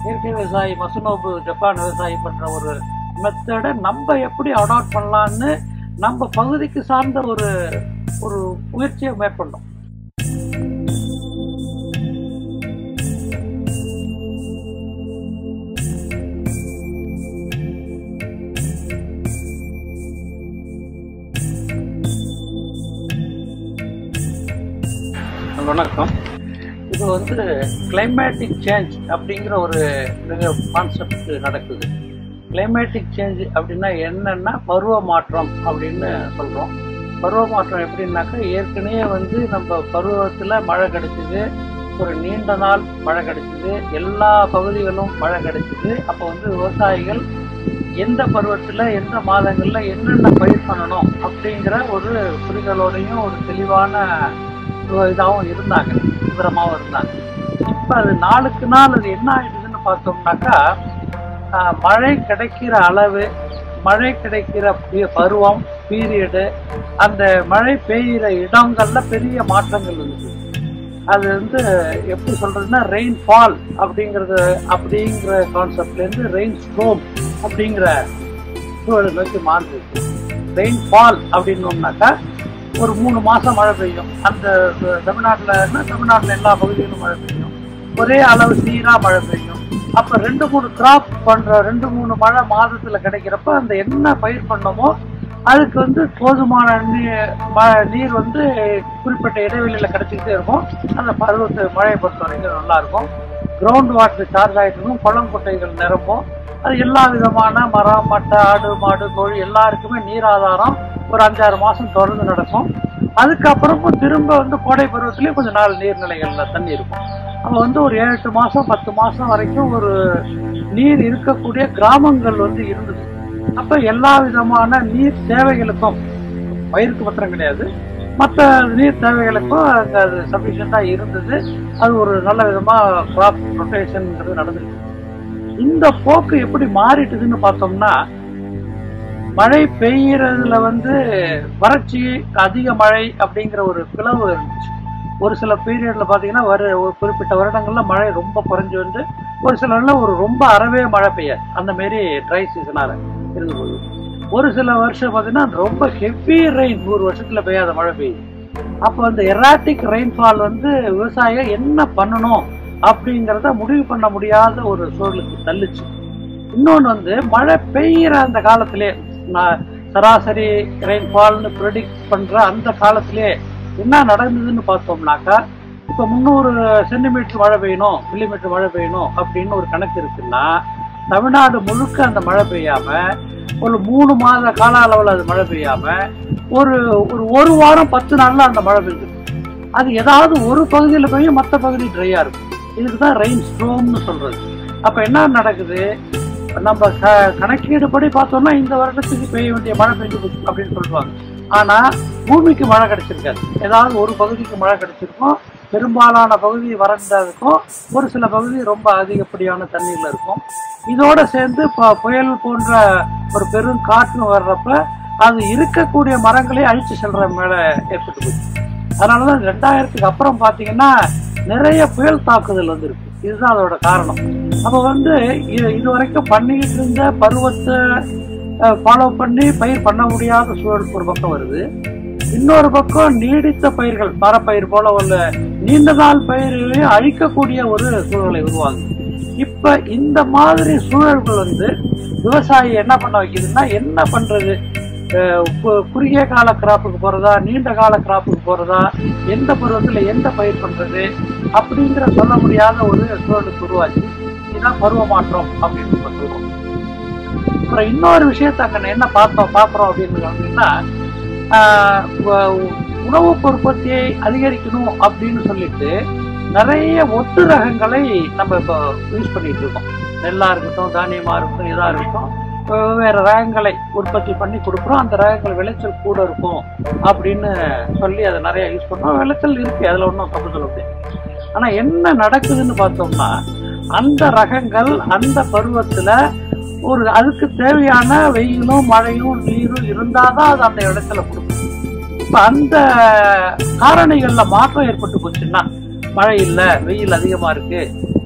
இயற்கை விவசாயி மசுனோபு ஜப்பான் விவசாயி பண்ற ஒரு மெத்தடை நம்ம எப்படி அடாப்ட் பண்ணலான்னு நம்ம பகுதிக்கு சார்ந்த ஒரு ஒரு முயற்சியை மேற்கொண்டோம் வணக்கம் இது வந்து கிளைமேட்டிக் சேஞ்ச் அப்படிங்கிற ஒரு கான்செப்ட் நடக்குது கிளைமேட்டிக் சேஞ்ச் அப்படின்னா என்னன்னா பருவ மாற்றம் அப்படின்னு சொல்றோம் பருவ மாற்றம் எப்படின்னாக்கா ஏற்கனவே வந்து நம்ம பருவத்தில் மழை கிடைச்சிது ஒரு நீண்ட நாள் மழை கிடைச்சிது எல்லா பகுதிகளும் மழை கிடைச்சிது அப்போ வந்து விவசாயிகள் எந்த பருவத்தில் எந்த மாதங்களில் என்னென்ன பயிர் பண்ணணும் அப்படிங்கிற ஒரு புரிதலோடையும் ஒரு தெளிவான இதாகவும் இருந்தாங்க விவரமாகவும் இருந்தாங்க இப்போ அது நாளுக்கு நாள் அது என்ன ஆயிடுதுன்னு பார்த்தோம்னாக்கா ஆஹ், மழை கிடைக்கிற அளவு மழை கிடைக்கிற பி- பருவம் பீரியடு அந்த மழை பெய்கிற இடங்கள்ல பெரிய மாற்றங்கள் இருக்குது அது வந்து எப்படி சொல்றதுன்னா ரெயின் ஃபால் அப்படிங்கிறது அப்படிங்கிற கான்செப்ட்ல இருந்து ரெயின் ஸ்ட்ரோம் அப்படிங்கிற சூழலை நோக்கி மாறிருக்கு ரெயின் ஃபால் அப்படின்னோம்னாக்கா ஒரு மூணு மாசம் மழை பெய்யும் அந்த தமிழ்நாட்டில் தமிழ்நாட்டில் எல்லா பகுதியிலும் மழை பெய்யும் ஒரே அளவு சீரா மழை பெய்யும் அப்ப ரெண்டு மூணு கிராப் பண்ற ரெண்டு மூணு மழை மாதத்துல கிடைக்கிறப்ப அந்த என்ன பயிர் பண்ணோமோ அதுக்கு வந்து போதுமான நீ- ம- நீர் வந்து குறிப்பிட்ட இடைவெளியில கிடைச்சிக்கிட்டே இருக்கும் அந்த பருவத்து மழையை பொறுத்த வரைக்கும் நல்லா இருக்கும் கிரவுண்ட் வாட்டர் சார்ஜ் ஆகிட்டு இருக்கும் குளம் குட்டைகள் நிரம்பும் அது எல்லா விதமான மரம் மட்டை ஆடு மாடு கோழி எல்லாருக்குமே நீர் ஆதாரம் ஒரு அஞ்சாறு மாசம் தொடர்ந்து நடக்கும் அதுக்கப்புறமும் திரும்ப வந்து கோடை பருவத்திலேயே கொஞ்சம் நாள் நீர்நிலைகள்ல தண்ணி இருக்கும் அப்போ வந்து ஒரு ஏழு எட்டு மாசம் பத்து மாசம் வரைக்கும் ஒரு நீர் இருக்கக்கூடிய கிராமங்கள் வந்து இருந்தது அப்ப எல்லா விதமான நீர் தேவைகளுக்கும் பயிருக்கு மாத்திரம் கிடையாது மற்ற நீர் தேவைகளுக்கும் அங்க அது சஃபிஷியண்டா இருந்தது அது ஒரு நல்ல விதமா கிராப் ரொட்டேஷன்ங்கிறது நடந்துருக்கு இந்த போக்கு எப்படி மாறிட்டுதுன்னு பார்த்தோம்னா மழை பெய்யறதுல வந்து வறட்சி அதிக மழை அப்படிங்கிற ஒரு பிளவு இருந்துச்சு ஒரு சில பீரியட்ல பாத்தீங்கன்னா வரு ஒரு குறிப்பிட்ட வருடங்கள்ல மழை ரொம்ப குறைஞ்சு வந்து ஒரு சிலர்ல ஒரு ரொம்ப அறவே மழை பெய்யாது அந்த மாரி ட்ரை சீசனால இருந்தபோது ஒரு சில வருஷம் பாத்தீங்கன்னா ரொம்ப ஹெவி ரெயின் நூறு வருஷத்துல பெய்யாத மழை பெய்யுது அப்போ அந்த எராட்டிக் ரெயின்ஃபால் வந்து விவசாயிகள் என்ன பண்ணணும் அப்படிங்கிறத முடிவு பண்ண முடியாத ஒரு சூழலுக்கு தள்ளுச்சு இன்னொன்று வந்து மழை பெய்கிற அந்த காலத்திலே நான் சராசரி ரெயின்ஃபால்னு ப்ரெடிக்ட் பண்ற அந்த காலத்திலே என்ன நடந்ததுன்னு பார்த்தோம்னாக்கா இப்போ முந்நூறு சென்டிமீட்டர் மழை பெய்யணும் மில்லிமீட்டர் மழை பெய்யணும் அப்படின்னு ஒரு கணக்கு இருக்குன்னா தமிழ்நாடு முழுக்க அந்த மழை பெய்யாம ஒரு மூணு மாத கால அளவில் அது மழை பெய்யாம ஒரு ஒரு ஒரு வாரம் பத்து நாள்ல அந்த மழை பெய்யுது அது ஏதாவது ஒரு பகுதியில் பெய்யும் மற்ற பகுதி ட்ரையா இருக்கும் இதுக்கு தான் ரெயின் ஸ்ட்ரோம்னு சொல்றது அப்ப என்ன நடக்குது நம்ம க கணக்கீடுபடி பார்த்தோம்னா இந்த வருடத்துக்கு பெய்ய வேண்டிய மழை பெய்ஞ்சு போச்சு அப்படின்னு சொல்லுவாங்க ஆனா பூமிக்கு மழை கிடைச்சிருக்காது ஏதாவது ஒரு பகுதிக்கு மழை கிடைச்சிருக்கும் பெரும்பாலான பகுதி வறண்டா இருக்கும் ஒரு சில பகுதி ரொம்ப அதிகப்படியான தண்ணீர்ல இருக்கும் இதோட சேர்ந்து ப- புயல் போன்ற ஒரு பெரும் காற்று வர்றப்ப அது இருக்கக்கூடிய மரங்களே அழிச்சு செல்ற மேல ஏற்பட்டு போச்சு அதனாலதான் ரெண்டாயிரத்துக்கு அப்புறம் பாத்தீங்கன்னா நிறைய புயல் தாக்குதல் வந்திருக்கு இதுதான் அதோட காரணம் அப்ப வந்து இது இது வரைக்கும் பண்ணிக்கிட்டு இருந்த பருவத்தை ஃபாலோ பண்ணி பயிர் பண்ண முடியாத சூழல் ஒரு பக்கம் வருது இன்னொரு பக்கம் நீடித்த பயிர்கள் மரப்பயிர் போல உள்ள நீண்ட நாள் பயிர்களையும் அழிக்கக்கூடிய ஒரு சூழலை உருவாகுது இப்ப இந்த மாதிரி சூழல்கள் வந்து விவசாயி என்ன பண்ண வைக்குதுன்னா என்ன பண்றது அஹ் கு- குறுகிய கால கிராப்புக்கு போறதா நீண்ட கால கிராப்புக்கு போறதா எந்த பருவத்துல எந்த பயிர் பண்றது அப்படிங்கிற சொல்ல முடியாத ஒரு சூழலுக்கு உருவாச்சு இதுதான் பருவ மாற்றம் அப்படின்னு நம்ம சொல்றோம் அப்புறம் இன்னொரு விஷயத்த அங்க என்ன பார்த்தோம் பார்க்குறோம் அப்படின்னு அப்படின்னா ஆஹ் உ- உணவு உற்பத்தியை அதிகரிக்கணும் அப்படின்னு சொல்லிட்டு நிறைய ஒட்டு ரகங்களை நம்ம இப்போ யூஸ் பண்ணிட்டு இருக்கோம் நெல்லா இருக்கட்டும் தானியமா இருக்கட்டும் இதா இருக்கட்டும் வெவ்வேறு ரகங்களை உற்பத்தி பண்ணி கொடுக்குறோம் அந்த ரகங்கள் விளைச்சல் கூட இருக்கும் அப்படின்னு சொல்லி அதை நிறைய யூஸ் பண்ணோம் விளைச்சல் இருக்கு அதுல ஒன்றும் தப்பு சொல்ல முடியாது ஆனா என்ன நடக்குதுன்னு பார்த்தோம்னா அந்த ரகங்கள் அந்த பருவத்துல ஒரு அதுக்கு தேவையான வெயிலும் மழையும் நீரும் இருந்தாதான் அது அந்த இடத்துல கொடுக்கும் இப்ப அந்த காரணிகள்ல மாற்றம் ஏற்பட்டு போச்சுன்னா மழை இல்ல வெயில் அதிகமா இருக்கு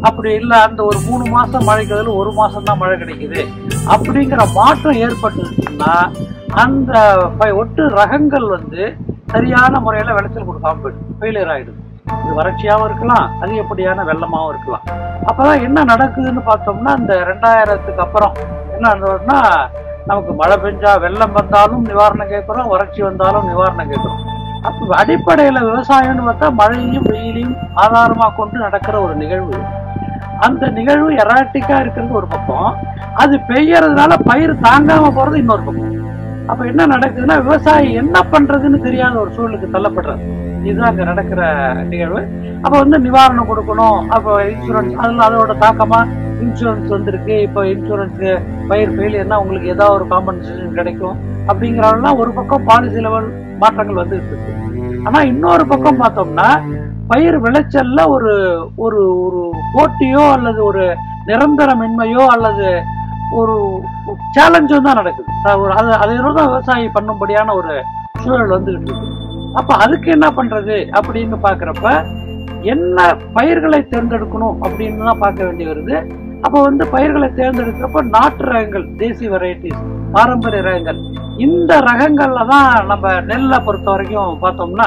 அப்படி இல்லை அந்த ஒரு மூணு மாசம் மழைக்கு பதில் ஒரு மாசம் தான் மழை கிடைக்குது அப்படிங்கிற மாற்றம் ஏற்பட்டுச்சுன்னா அந்த ப- ஒட்டு ரகங்கள் வந்து சரியான முறையில் விளைச்சல் கொடுக்காம போயிடும் ஃபெயிலியர் ஆயிடுது இது வறட்சியாகவும் இருக்கலாம் அதிகப்படியான வெள்ளமாகவும் இருக்கலாம் அப்பதான் என்ன நடக்குதுன்னு பார்த்தோம்னா இந்த ரெண்டாயிரத்துக்கு அப்புறம் என்ன நடந்ததுன்னா நமக்கு மழை பெஞ்சா வெள்ளம் வந்தாலும் நிவாரணம் கேட்குறோம் வறட்சி வந்தாலும் நிவாரணம் கேட்குறோம் அப்போ அடிப்படையில் விவசாயம்னு பார்த்தா மழையையும் வெயிலையும் ஆதாரமாக கொண்டு நடக்கிற ஒரு நிகழ்வு அந்த நிகழ்வு எராட்டிக்கா இருக்கிறது ஒரு பக்கம் அது பெய்யறதுனால பயிர் தாங்காம போறது இன்னொரு பக்கம் அப்ப என்ன நடக்குதுன்னா விவசாயி என்ன பண்றதுன்னு தெரியாத ஒரு சூழலுக்கு தள்ளப்படுறது இதுதான் அங்க நடக்கிற நிகழ்வு அப்ப வந்து நிவாரணம் கொடுக்கணும் அப்போ இன்சூரன்ஸ் அதுல அதோட தாக்கமா இன்சூரன்ஸ் வந்திருக்கு இப்போ இன்சூரன்ஸ் பயிர் ஃபெயிலியர்னா உங்களுக்கு ஏதாவது ஒரு காம்பன்சேஷன் கிடைக்கும் அப்படிங்கிறதெல்லாம் ஒரு பக்கம் பாலிசி லெவல் மாற்றங்கள் வந்துட்டு இருக்கு ஆனா இன்னொரு பக்கம் பார்த்தோம்னா பயிர் விளைச்சல்ல ஒரு ஒரு ஒரு போட்டியோ அல்லது ஒரு நிரந்தரமின்மையோ அல்லது ஒரு சேலஞ்சோ தான் நடக்குது அஹ் ஒரு அது அதை தான் விவசாயி பண்ணும்படியான ஒரு சூழல் வந்துகிட்டு இருக்கு அப்ப அதுக்கு என்ன பண்றது அப்படின்னு பாக்குறப்ப என்ன பயிர்களை தேர்ந்தெடுக்கணும் அப்படின்னு தான் பார்க்க வேண்டி வருது அப்போ வந்து பயிர்களை தேர்ந்தெடுக்கிறப்ப நாட்டு ரகங்கள் தேசிய வெரைட்டிஸ் பாரம்பரிய ரகங்கள் இந்த ரகங்கள்ல தான் நம்ம நெல்லை பொறுத்த வரைக்கும் பார்த்தோம்னா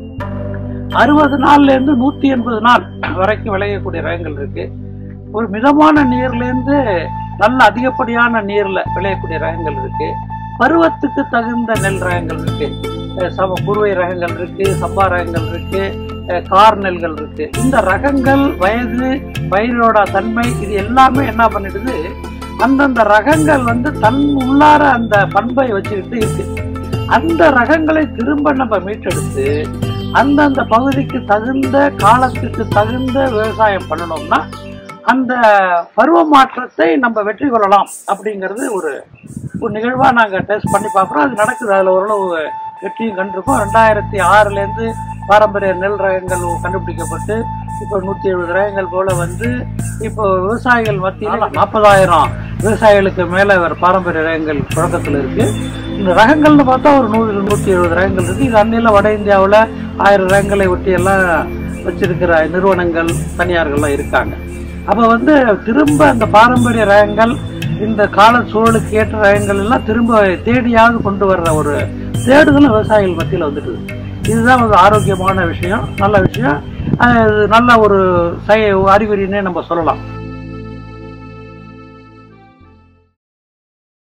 அறுபது நாள்ல இருந்து நூத்தி எண்பது நாள் வரைக்கும் விளையக்கூடிய ரகங்கள் இருக்கு ஒரு மிதமான நீர்ல இருந்து நல்ல அதிகப்படியான நீர்ல விளையக்கூடிய ரகங்கள் இருக்கு பருவத்துக்கு தகுந்த நெல் ரகங்கள் இருக்கு அஹ் சம குருவை ரகங்கள் இருக்கு சம்பா ரகங்கள் இருக்கு அஹ் கார் நெல்கள் இருக்கு இந்த ரகங்கள் வயது பயிரோட தன்மை இது எல்லாமே என்ன பண்ணிடுது அந்தந்த ரகங்கள் வந்து தன் உள்ளார அந்த பண்பை வச்சுக்கிட்டு இருக்கு அந்த ரகங்களை திரும்ப நம்ம மீட்டெடுத்து அந்தந்த பகுதிக்கு தகுந்த காலத்துக்கு தகுந்த விவசாயம் பண்ணணும்னா அந்த பருவ மாற்றத்தை நம்ம வெற்றி கொள்ளலாம் அப்படிங்கிறது ஒரு ஒரு நிகழ்வாக நாங்கள் டெஸ்ட் பண்ணி பார்க்குறோம் அது நடக்குது அதில் ஓரளவு வெற்றியும் கண்டிருக்கோம் ரெண்டாயிரத்தி ஆறுலேருந்து பாரம்பரிய நெல் ரகங்கள் கண்டுபிடிக்கப்பட்டு இப்போ நூற்றி எழுபது ரகங்கள் போல வந்து இப்போ விவசாயிகள் மத்தியில் நாற்பதாயிரம் விவசாயிகளுக்கு மேலே பாரம்பரிய ரகங்கள் புழக்கத்தில் இருக்கு இந்த ரகங்கள்னு பார்த்தா ஒரு நூறு நூற்றி எழுபது ரகங்கள் இருக்கு இது அன்னையில் வட இந்தியாவில் ஆயிரம் ரகங்களை ஒட்டி எல்லாம் வச்சிருக்கிற நிறுவனங்கள் தனியார்கள்லாம் இருக்காங்க அப்போ வந்து திரும்ப அந்த பாரம்பரிய ரகங்கள் இந்த கால சூழலுக்கு ஏற்ற ரகங்கள் எல்லாம் திரும்ப தேடியாவது கொண்டு வர்ற ஒரு தேடுதலும் விவசாயிகள் மத்தியில் வந்துட்டு இதுதான் ஒரு ஆரோக்கியமான விஷயம் நல்ல விஷயம் அஹ் இது நல்ல ஒரு செய அறிகுறின்னே நம்ம சொல்லலாம்